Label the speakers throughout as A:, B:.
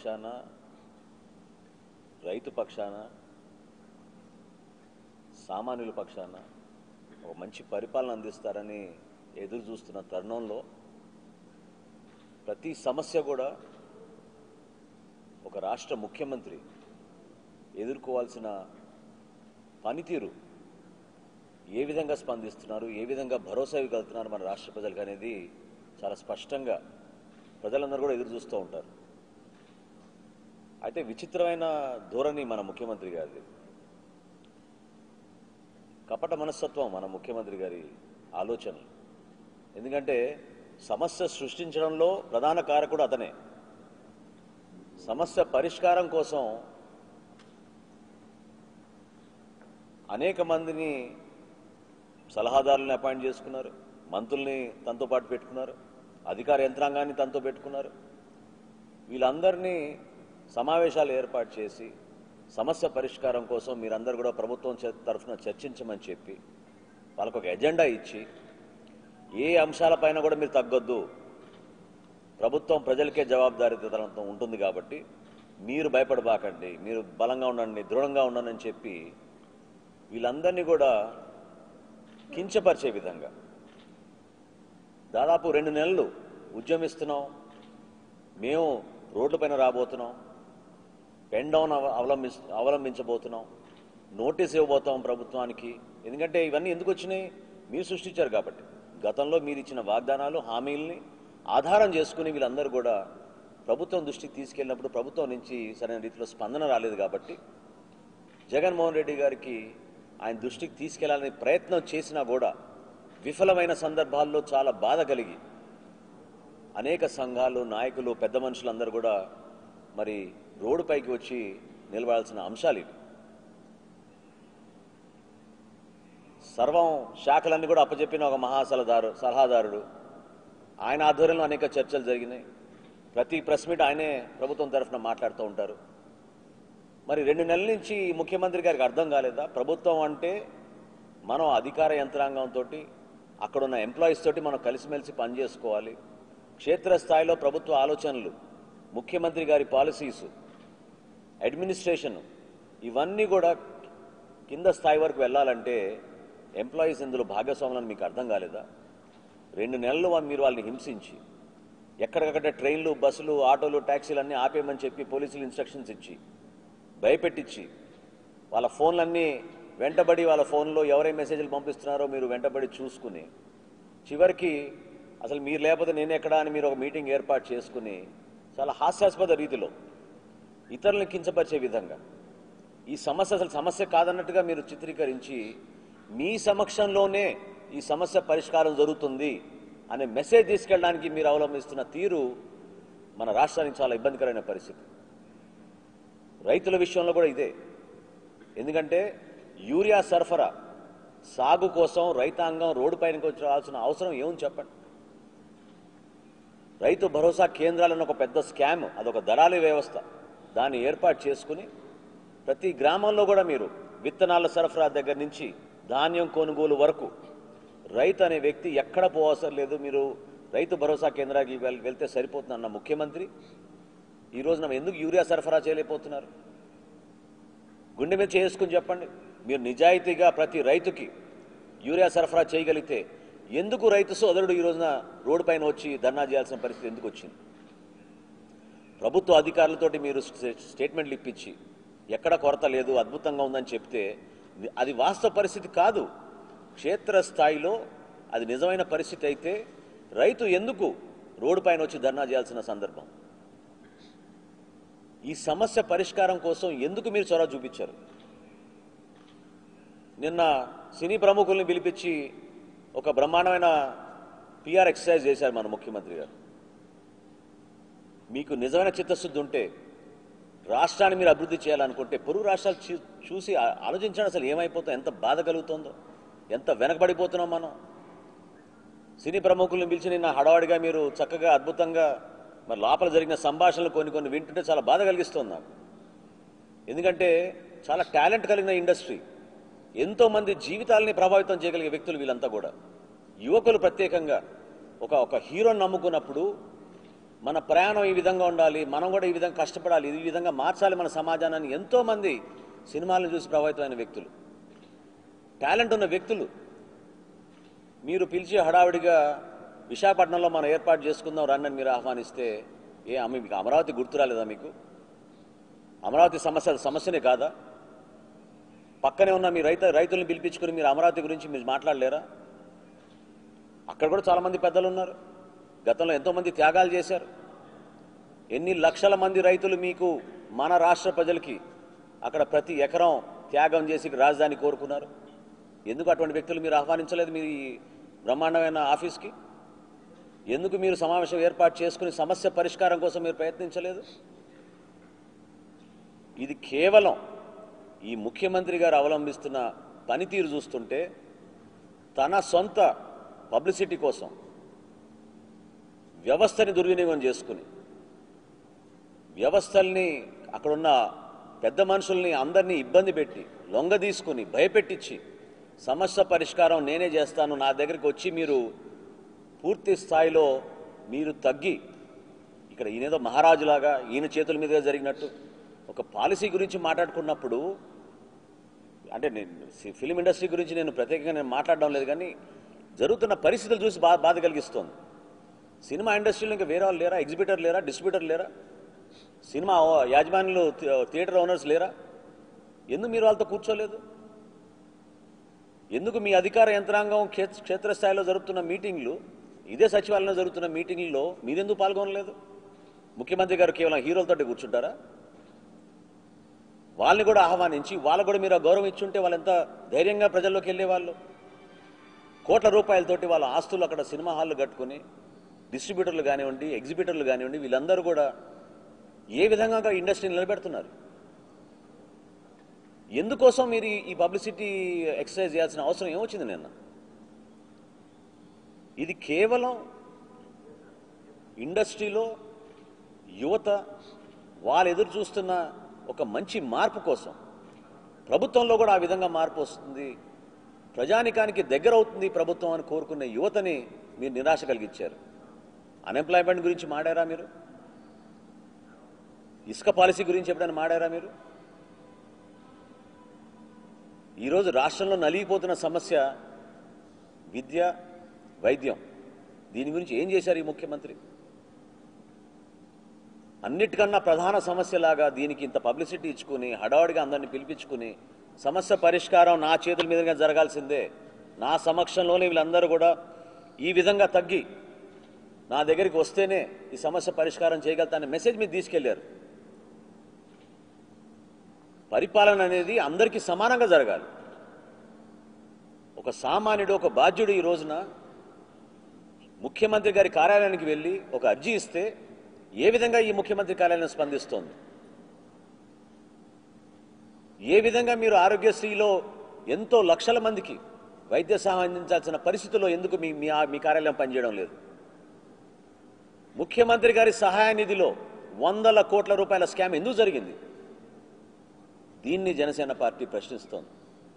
A: పక్షాన రైతు పక్షాన సామాన్యుల పక్షాన ఒక మంచి పరిపాలన అందిస్తారని ఎదురు చూస్తున్న తరుణంలో ప్రతి సమస్య కూడా ఒక రాష్ట్ర ముఖ్యమంత్రి ఎదుర్కోవాల్సిన పనితీరు ఏ విధంగా స్పందిస్తున్నారు ఏ విధంగా భరోసా ఇవ్వగలుగుతున్నారు మన రాష్ట్ర ప్రజలకు అనేది చాలా స్పష్టంగా ప్రజలందరూ కూడా ఎదురు చూస్తూ ఉంటారు అయితే విచిత్రమైన ధోరణి మన ముఖ్యమంత్రి గారిది కపట మనస్తత్వం మన ముఖ్యమంత్రి గారి ఆలోచనలు ఎందుకంటే సమస్య సృష్టించడంలో ప్రధాన కారకుడు అతనే సమస్య పరిష్కారం కోసం అనేక మందిని సలహాదారులను అపాయింట్ చేసుకున్నారు మంత్రుల్ని తనతో పాటు పెట్టుకున్నారు అధికార యంత్రాంగాన్ని తనతో పెట్టుకున్నారు వీళ్ళందరినీ సమావేశాలు ఏర్పాటు చేసి సమస్య పరిష్కారం కోసం మీరందరూ కూడా ప్రభుత్వం చే- తరఫున చర్చించమని చెప్పి వాళ్ళకు ఒక ఎజెండా ఇచ్చి ఏ అంశాలపైన కూడా మీరు తగ్గొద్దు ప్రభుత్వం ప్రజలకే జవాబుదారీతనంతో ఉంటుంది కాబట్టి మీరు భయపడబాకండి మీరు బలంగా ఉండండి దృఢంగా ఉండండి అని చెప్పి వీళ్ళందరినీ కూడా కించపరిచే విధంగా దాదాపు రెండు నెలలు ఉద్యమిస్తున్నాం మేము రోడ్లపైన రాబోతున్నాం పెన్ డౌన్ అవ- అవలంబి అవలంబించబోతున్నాం నోటీస్ ఇవ్వబోతాం ప్రభుత్వానికి ఎందుకంటే ఇవన్నీ ఎందుకు వచ్చినాయి మీరు సృష్టించారు కాబట్టి గతంలో మీరు ఇచ్చిన వాగ్దానాలు హామీల్ని ఆధారం చేసుకుని వీళ్ళందరూ కూడా ప్రభుత్వం దృష్టికి తీసుకెళ్ళినప్పుడు ప్రభుత్వం నుంచి సరైన రీతిలో స్పందన రాలేదు కాబట్టి జగన్మోహన్ రెడ్డి గారికి ఆయన దృష్టికి తీసుకెళ్లాలని ప్రయత్నం చేసినా కూడా విఫలమైన సందర్భాల్లో చాలా బాధ కలిగి అనేక సంఘాలు నాయకులు పెద్ద మనుషులందరూ కూడా మరి రోడ్డుపైకి వచ్చి నిలబడాల్సిన అంశాలు ఇవి సర్వం శాఖలన్నీ కూడా అప్పచెప్పిన ఒక మహాసలదారు సలహాదారుడు ఆయన ఆధ్వర్యంలో అనేక చర్చలు జరిగినాయి ప్రతి ప్రెస్ మీట్ ఆయనే ప్రభుత్వం తరఫున మాట్లాడుతూ ఉంటారు మరి రెండు నెలల నుంచి ఈ ముఖ్యమంత్రి గారికి అర్థం కాలేదా ప్రభుత్వం అంటే మనం అధికార యంత్రాంగంతో అక్కడున్న ఎంప్లాయీస్ తోటి మనం కలిసిమెలిసి పనిచేసుకోవాలి క్షేత్రస్థాయిలో ప్రభుత్వ ఆలోచనలు ముఖ్యమంత్రి గారి పాలసీస్ అడ్మినిస్ట్రేషన్ ఇవన్నీ కూడా కింద స్థాయి వరకు వెళ్ళాలంటే ఎంప్లాయీస్ ఇందులో భాగస్వాములని మీకు అర్థం కాలేదా రెండు నెలలు వా- మీరు వాళ్ళని హింసించి ఎక్కడికక్కడ ట్రైన్లు బస్సులు ఆటోలు ట్యాక్సీలు అన్నీ ఆపేయమని చెప్పి పోలీసులు ఇన్స్ట్రక్షన్స్ ఇచ్చి భయపెట్టించి వాళ్ళ ఫోన్లన్నీ వెంటబడి వాళ్ళ ఫోన్లో ఎవరే మెసేజ్లు పంపిస్తున్నారో మీరు వెంటబడి చూసుకుని చివరికి అసలు మీరు లేకపోతే నేను ఎక్కడా అని మీరు ఒక మీటింగ్ ఏర్పాటు చేసుకుని చాలా హాస్యాస్పద రీతిలో ఇతరులను కించపరిచే విధంగా ఈ సమస్య అసలు సమస్య కాదన్నట్టుగా మీరు చిత్రీకరించి మీ సమక్షంలోనే ఈ సమస్య పరిష్కారం జరుగుతుంది అనే మెసేజ్ తీసుకెళ్ళడానికి మీరు అవలంబిస్తున్న తీరు మన రాష్ట్రానికి చాలా ఇబ్బందికరమైన పరిస్థితి రైతుల విషయంలో కూడా ఇదే ఎందుకంటే యూరియా సరఫరా సాగు కోసం రైతాంగం రోడ్డు పైనకి వచ్చి రావాల్సిన అవసరం ఏముంది చెప్పండి రైతు భరోసా కేంద్రాలను ఒక పెద్ద స్కామ్ అదొక దళాలి వ్యవస్థ దాన్ని ఏర్పాటు చేసుకుని ప్రతి గ్రామంలో కూడా మీరు విత్తనాల సరఫరా దగ్గర నుంచి ధాన్యం కొనుగోలు వరకు రైతు అనే వ్యక్తి ఎక్కడ పోవసరం లేదు మీరు రైతు భరోసా కేంద్రానికి వెల్- వెళ్తే సరిపోతుంది అన్న ముఖ్యమంత్రి ఈ రోజున ఎందుకు యూరియా సరఫరా చేయలేకపోతున్నారు గుండె మీద చేసుకుని చెప్పండి మీరు నిజాయితీగా ప్రతి రైతుకి యూరియా సరఫరా చేయగలిగితే ఎందుకు రైతు సోదరుడు ఈ రోజున రోడ్డు పైన వచ్చి ధర్నా చేయాల్సిన పరిస్థితి ఎందుకు వచ్చింది ప్రభుత్వ అధికారులతోటి మీరు స్టే- స్టేట్మెంట్లు ఇప్పించి ఎక్కడ కొరత లేదు అద్భుతంగా ఉందని చెప్తే అది వాస్తవ పరిస్థితి కాదు క్షేత్రస్థాయిలో అది నిజమైన పరిస్థితి అయితే రైతు ఎందుకు రోడ్డు పైన వచ్చి ధర్నా చేయాల్సిన సందర్భం ఈ సమస్య పరిష్కారం కోసం ఎందుకు మీరు చొరవ చూపించారు నిన్న సినీ ప్రముఖుల్ని పిలిపించి ఒక బ్రహ్మాండమైన పిఆర్ ఎక్సర్సైజ్ చేశారు మన ముఖ్యమంత్రి గారు మీకు నిజమైన చిత్తశుద్ధి ఉంటే రాష్ట్రాన్ని మీరు అభివృద్ధి చేయాలనుకుంటే పొరుగు రాష్ట్రాలు చూ- చూసి ఆ- ఆలోచించండి అసలు ఏమైపోతుందో ఎంత బాధ కలుగుతుందో ఎంత వెనకబడిపోతున్నాం మనం సినీ ప్రముఖులను పిలిచి నిన్న హడావడిగా మీరు చక్కగా అద్భుతంగా మరి లోపల జరిగిన సంభాషణలు కొన్ని కొన్ని వింటుంటే చాలా బాధ కలిగిస్తుంది నాకు ఎందుకంటే చాలా టాలెంట్ కలిగిన ఇండస్ట్రీ ఎంతో మంది జీవితాలని ప్రభావితం చేయగలిగే వ్యక్తులు వీళ్ళంతా కూడా యువకులు ప్రత్యేకంగా ఒక ఒక హీరోని నమ్ముకున్నప్పుడు మన ప్రయాణం ఈ విధంగా ఉండాలి మనం కూడా ఈ విధంగా కష్టపడాలి ఈ విధంగా మార్చాలి మన సమాజాన్ని ఎంతోమంది సినిమాలను చూసి ప్రభావితమైన వ్యక్తులు టాలెంట్ ఉన్న వ్యక్తులు మీరు పిలిచి హడావిడిగా విశాఖపట్నంలో మనం ఏర్పాటు చేసుకుందాం రండి అని మీరు ఆహ్వానిస్తే ఏ అమ్మ మీకు అమరావతి గుర్తురాలేదా మీకు అమరావతి సమస్య సమస్యనే కాదా పక్కనే ఉన్న మీ రైతు రైతులను పిలిపించుకుని మీరు అమరావతి గురించి మీరు మాట్లాడలేరా అక్కడ కూడా చాలామంది పెద్దలు ఉన్నారు గతంలో ఎంతోమంది త్యాగాలు చేశారు ఎన్ని లక్షల మంది రైతులు మీకు మన రాష్ట్ర ప్రజలకి అక్కడ ప్రతి ఎకరం త్యాగం చేసి రాజధాని కోరుకున్నారు ఎందుకు అటువంటి వ్యక్తులు మీరు ఆహ్వానించలేదు మీ బ్రహ్మాండమైన ఆఫీస్కి ఎందుకు మీరు సమావేశం ఏర్పాటు చేసుకుని సమస్య పరిష్కారం కోసం మీరు ప్రయత్నించలేదు ఇది కేవలం ఈ ముఖ్యమంత్రి గారు అవలంబిస్తున్న పనితీరు చూస్తుంటే తన సొంత పబ్లిసిటీ కోసం వ్యవస్థని దుర్వినియోగం చేసుకుని వ్యవస్థల్ని అక్కడున్న పెద్ద మనుషుల్ని అందరినీ ఇబ్బంది పెట్టి లొంగ తీసుకుని భయపెట్టించి సమస్య పరిష్కారం నేనే చేస్తాను నా దగ్గరికి వచ్చి మీరు పూర్తి స్థాయిలో మీరు తగ్గి ఇక్కడ ఈయనేదో మహారాజులాగా ఈయన చేతుల మీదుగా జరిగినట్టు ఒక పాలసీ గురించి మాట్లాడుకున్నప్పుడు అంటే నేను సి- ఫిలిం ఇండస్ట్రీ గురించి నేను ప్రత్యేకంగా నేను మాట్లాడడం లేదు కానీ జరుగుతున్న పరిస్థితులు చూసి బా బాధ కలిగిస్తోంది సినిమా ఇండస్ట్రీలో ఇంకా వేరే వాళ్ళు లేరా ఎగ్జిబిటర్ లేరా డిస్ట్రిబ్యూటర్ లేరా సినిమా ఓ- యాజమాన్యులు థి- థియేటర్ ఓనర్స్ లేరా ఎందుకు మీరు వాళ్ళతో కూర్చోలేదు ఎందుకు మీ అధికార యంత్రాంగం క్షేత్ర క్షేత్రస్థాయిలో జరుగుతున్న మీటింగ్లు ఇదే సచివాలయంలో జరుగుతున్న మీటింగ్లో మీరెందుకు పాల్గొనలేదు ముఖ్యమంత్రి గారు కేవలం హీరోలతోటి కూర్చుంటారా వాళ్ళని కూడా ఆహ్వానించి వాళ్ళకు కూడా మీరు ఆ గౌరవం ఇచ్చుంటే వాళ్ళు ఎంత ధైర్యంగా ప్రజల్లోకి వెళ్ళేవాళ్ళు కోట్ల రూపాయలతోటి వాళ్ళ ఆస్తులు అక్కడ సినిమా హాళ్ళు కట్టుకుని డిస్ట్రిబ్యూటర్లు కానివ్వండి ఎగ్జిబిటర్లు కానివ్వండి వీళ్ళందరూ కూడా ఏ విధంగా ఇండస్ట్రీని నిలబెడుతున్నారు ఎందుకోసం మీరు ఈ- ఈ పబ్లిసిటీ ఎక్సర్సైజ్ చేయాల్సిన అవసరం ఏమొచ్చింది నిన్న ఇది కేవలం ఇండస్ట్రీలో యువత వాళ్ళు ఎదురు చూస్తున్న ఒక మంచి మార్పు కోసం ప్రభుత్వంలో కూడా ఆ విధంగా మార్పు వస్తుంది ప్రజానికానికి దగ్గర అవుతుంది ఈ ప్రభుత్వం అని కోరుకునే యువతని మీరు నిరాశ కలిగించారు అన్ఎంప్లాయ్మెంట్ గురించి మాడారా మీరు ఇసుక పాలసీ గురించి ఎప్పుడైనా మాడారా మీరు ఈరోజు రాష్ట్రంలో నలిగిపోతున్న సమస్య విద్య వైద్యం దీని గురించి ఏం చేశారు ఈ ముఖ్యమంత్రి అన్నిటికన్నా ప్రధాన సమస్యలాగా దీనికి ఇంత పబ్లిసిటీ ఇచ్చుకుని హడావుడిగా అందరిని పిలిపించుకుని సమస్య పరిష్కారం నా చేతుల మీదుగా జరగాల్సిందే నా సమక్షంలోనే వీళ్ళందరూ కూడా ఈ విధంగా తగ్గి నా దగ్గరికి వస్తేనే ఈ సమస్య పరిష్కారం చేయగలుగుతానే మెసేజ్ మీరు తీసుకెళ్లారు పరిపాలన అనేది అందరికీ సమానంగా జరగాలి ఒక సామాన్యుడు ఒక బాధ్యుడు ఈ రోజున ముఖ్యమంత్రి గారి కార్యాలయానికి వెళ్ళి ఒక అర్జీ ఇస్తే ఏ విధంగా ఈ ముఖ్యమంత్రి కార్యాలయం స్పందిస్తోంది ఏ విధంగా మీరు ఆరోగ్యశ్రీలో ఎంతో లక్షల మందికి వైద్య సహాయం అందించాల్సిన పరిస్థితుల్లో ఎందుకు మీ మీ మీ కార్యాలయం పనిచేయడం లేదు ముఖ్యమంత్రి గారి సహాయ నిధిలో వందల కోట్ల రూపాయల స్కామ్ ఎందుకు జరిగింది దీన్ని జనసేన పార్టీ ప్రశ్నిస్తోంది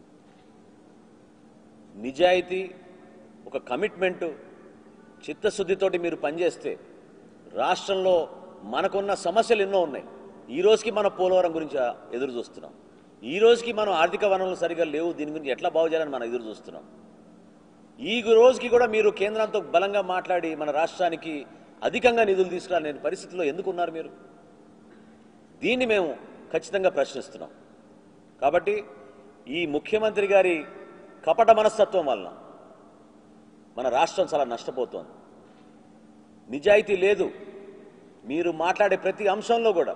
A: నిజాయితీ ఒక కమిట్మెంటు చిత్తశుద్ధితోటి మీరు పనిచేస్తే రాష్ట్రంలో మనకున్న సమస్యలు ఎన్నో ఉన్నాయి ఈ రోజుకి మన పోలవరం గురించి ఎదురు చూస్తున్నాం ఈ రోజుకి మనం ఆర్థిక వనరులు సరిగా లేవు దీని గురించి ఎట్లా బాగు చేయాలని మనం ఎదురు చూస్తున్నాం ఈ రోజుకి కూడా మీరు కేంద్రంతో బలంగా మాట్లాడి మన రాష్ట్రానికి అధికంగా నిధులు తీసుకురాలేని పరిస్థితిలో ఎందుకున్నారు మీరు దీన్ని మేము ఖచ్చితంగా ప్రశ్నిస్తున్నాం కాబట్టి ఈ ముఖ్యమంత్రి గారి కపట మనస్తత్వం వలన మన రాష్ట్రం చాలా నష్టపోతోంది నిజాయితీ లేదు మీరు మాట్లాడే ప్రతి అంశంలో కూడా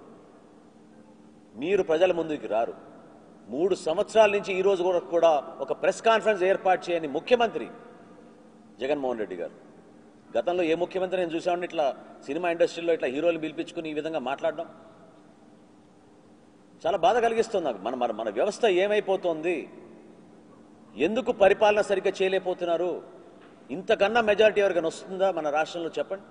A: మీరు ప్రజల ముందుకి రారు మూడు సంవత్సరాల నుంచి ఈ రోజు వరకు కూడా ఒక ప్రెస్ కాన్ఫరెన్స్ ఏర్పాటు చేయని ముఖ్యమంత్రి జగన్మోహన్ రెడ్డి గారు గతంలో ఏ ముఖ్యమంత్రి నేను చూసామని ఇట్లా సినిమా ఇండస్ట్రీలో ఇట్లా హీరోలు పిలిపించుకుని ఈ విధంగా మాట్లాడడం చాలా బాధ కలిగిస్తుంది నాకు మన మన మన వ్యవస్థ ఏమైపోతోంది ఎందుకు పరిపాలన సరిగ్గా చేయలేకపోతున్నారు ఇంతకన్నా మెజారిటీ ఎవరికైనా వస్తుందా మన రాష్ట్రంలో చెప్పండి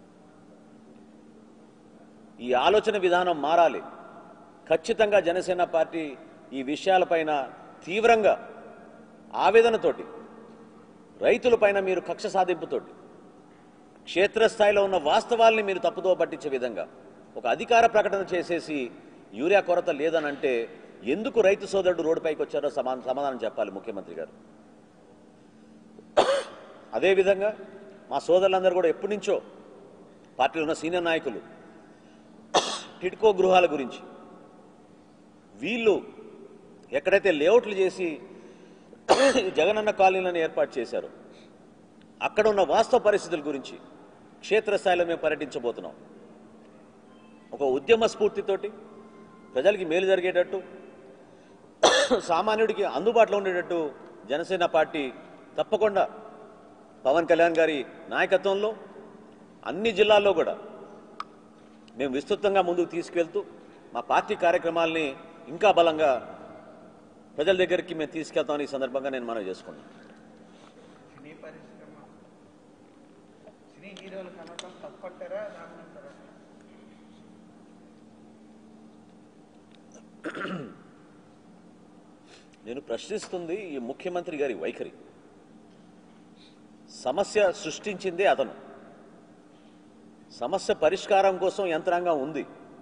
A: ఈ ఆలోచన విధానం మారాలి ఖచ్చితంగా జనసేన పార్టీ ఈ విషయాలపైన తీవ్రంగా ఆవేదనతోటి రైతులపైన మీరు కక్ష సాధింపుతోటి క్షేత్రస్థాయిలో ఉన్న వాస్తవాల్ని మీరు తప్పుదో పట్టించే విధంగా ఒక అధికార ప్రకటన చేసేసి యూరియా కొరత లేదని అంటే ఎందుకు రైతు సోదరుడు రోడ్డుపైకి వచ్చారో సమాన సమాధానం చెప్పాలి ముఖ్యమంత్రి గారు అదేవిధంగా మా సోదరులందరూ కూడా ఎప్పటి నుంచో పార్టీలో ఉన్న సీనియర్ నాయకులు టిడ్కో గృహాల గురించి వీళ్ళు ఎక్కడైతే లేఅవుట్లు చేసి ఈ జగనన్న కాలనీలను ఏర్పాటు చేశారు అక్కడ ఉన్న వాస్తవ పరిస్థితుల గురించి క్షేత్రస్థాయిలో మేము పర్యటించబోతున్నాం ఒక ఉద్యమ స్ఫూర్తితోటి ప్రజలకి మేలు జరిగేటట్టు సామాన్యుడికి అందుబాటులో ఉండేటట్టు జనసేన పార్టీ తప్పకుండా పవన్ కళ్యాణ్ గారి నాయకత్వంలో అన్ని జిల్లాల్లో కూడా మేము విస్తృతంగా ముందుకు తీసుకెళ్తూ మా పార్టీ కార్యక్రమాల్ని ఇంకా బలంగా ప్రజల దగ్గరికి మేము తీసుకెళ్తామని ఈ సందర్భంగా నేను మనవి చేసుకున్నాను
B: సినీ పరిశ్రమ సినీ హీరోలు కనడం తప్పట్టారా రామంటారా
A: నేను ప్రశ్నిస్తుంది ఈ ముఖ్యమంత్రి గారి వైఖరి సమస్య సృష్టించిందే అతను సమస్య పరిష్కారం కోసం యంత్రాంగం ఉంది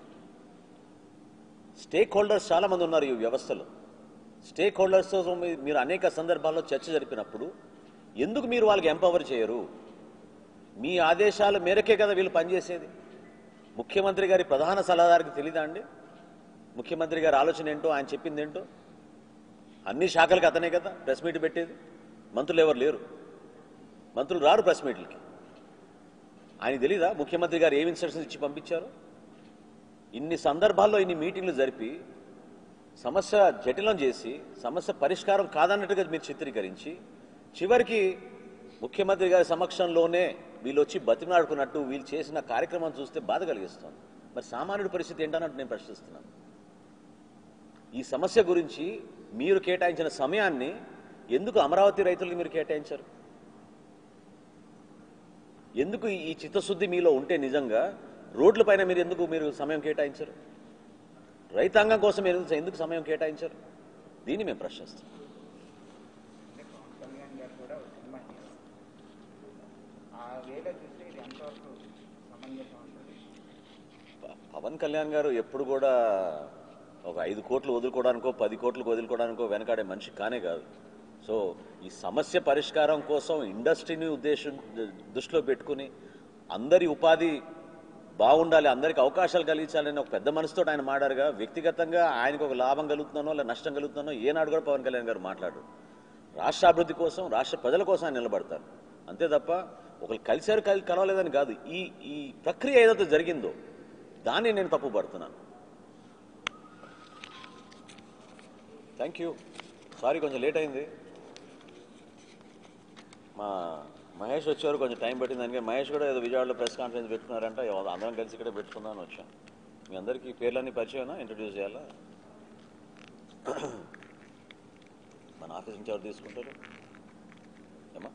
A: స్టేక్ హోల్డర్స్ చాలా మంది ఉన్నారు ఈ వ్యవస్థలో స్టేక్ హోల్డర్స్తో మీ- మీరు అనేక సందర్భాల్లో చర్చ జరిపినప్పుడు ఎందుకు మీరు వాళ్ళకి ఎంపవర్ చేయరు మీ ఆదేశాల మేరకే కదా వీళ్ళు పనిచేసేది ముఖ్యమంత్రి గారి ప్రధాన సలహాదారికి తెలీదా అండి ముఖ్యమంత్రి గారి ఆలోచన ఏంటో ఆయన చెప్పింది ఏంటో అన్ని శాఖలకు అతనే కదా ప్రెస్ మీట్ పెట్టేది మంత్రులు ఎవరు లేరు మంత్రులు రారు ప్రెస్ మీట్లకి ఆయన తెలీదా ముఖ్యమంత్రి గారు ఏమి ఇన్స్ట్రక్షన్స్ ఇచ్చి పంపించారు ఇన్ని సందర్భాల్లో ఇన్ని మీటింగ్లు జరిపి సమస్య జటిలం చేసి సమస్య పరిష్కారం కాదన్నట్టుగా మీరు చిత్రీకరించి చివరికి ముఖ్యమంత్రి గారి సమక్షంలోనే వీళ్ళు వచ్చి బతిమలాడుకున్నట్టు వీళ్ళు చేసిన కార్యక్రమం చూస్తే బాధ కలిగిస్తుంది మరి సామాన్యుడి పరిస్థితి ఏంటన్నట్టు నేను ప్రశ్నిస్తున్నాను ఈ సమస్య గురించి మీరు కేటాయించిన సమయాన్ని ఎందుకు అమరావతి రైతులకు మీరు కేటాయించారు ఎందుకు ఈ చిత్తశుద్ధి మీలో ఉంటే నిజంగా రోడ్లపైన మీరు ఎందుకు మీరు సమయం కేటాయించరు రైతాంగం కోసం మీరు ఎందుకు సమయం కేటాయించరు దీన్ని మేము ప్రశ్నిస్తాం
B: అంటే పవన్ కళ్యాణ్ గారు కూడా ఒక సినిమా హీరో ఆ వేలో చూస్తే ఇది ఎంతవరకు సమంజసం ఉంటుంది
A: ప- పవన్ కళ్యాణ్ గారు ఎప్పుడు కూడా ఒక ఐదు కోట్లు వదులుకోవడానికో పది కోట్లు వదులుకోవడానికో వెనకాడే మనిషి కానే కాదు సో ఈ సమస్య పరిష్కారం కోసం ఇండస్ట్రీని ఉద్దేశం దృష్టిలో పెట్టుకుని అందరి ఉపాధి బాగుండాలి అందరికి అవకాశాలు కలిగించాలని ఒక పెద్ద మనసుతో ఆయన మాడారుగా వ్యక్తిగతంగా ఆయనకు ఒక లాభం కలుగుతున్నానో లేదా నష్టం కలుగుతున్నానో ఏనాడు కూడా పవన్ కళ్యాణ్ గారు మాట్లాడరు రాష్ట్ర అభివృద్ధి కోసం రాష్ట్ర ప్రజల కోసం ఆయన నిలబడతారు అంతే తప్ప ఒకరు కలిశారు కలి కలవలేదని కాదు ఈ ఈ ప్రక్రియ ఏదైతే జరిగిందో దాన్ని నేను తప్పు పడుతున్నాను థ్యాంక్ యూ సారీ కొంచెం లేట్ అయింది మా మహేష్ వచ్చారు కొంచెం టైం పట్టింది దానికి మహేష్ కూడా ఏదో విజయవాడలో ప్రెస్ కాన్ఫరెన్స్ పెట్టుకున్నారంట ఎవ- అందరం కలిసి ఇక్కడే పెట్టుకుందామని వచ్చాం మీ అందరికీ పేర్లన్నీ పరిచయమా ఇంట్రడ్యూస్ చేయాలా మన ఆఫీస్ నుంచి ఎవరు తీసుకుంటారు ఏమా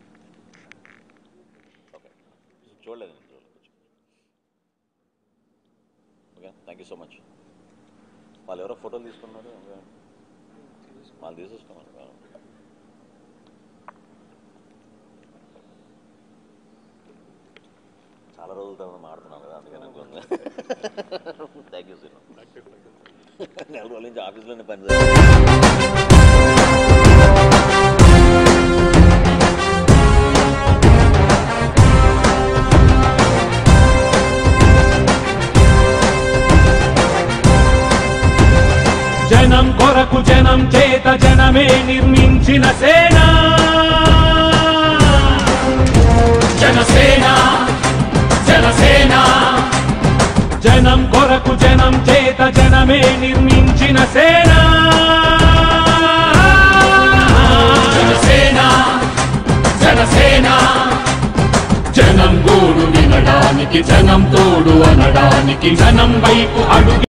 A: ఓకే చూడలేదు నేను, చూడలేదు okay thank you so much వాళ్ళు ఎవరో ఫోటోలు తీసుకున్నారు ఓకే. వాళ్ళు తీసేసుకోమని చాలా రోజుల తర్వాత మాడుతున్నాం కదా అందుకని అనుకుంది థ్యాంక్ యూ సార్ నెల రోజుల నుంచి ఆఫీస్లోనే పని చేస్తాను
C: జనం కొరకు జనం చేత జనమే నిర్మించిన సేన జనసేన జనసేన జనం కొరకు జనం చేత జనమే నిర్మించిన సేన జనసేన జనసేన జనం గోడు వినడానికి జనం తోడు అనడానికి జనం వైపు అడుగు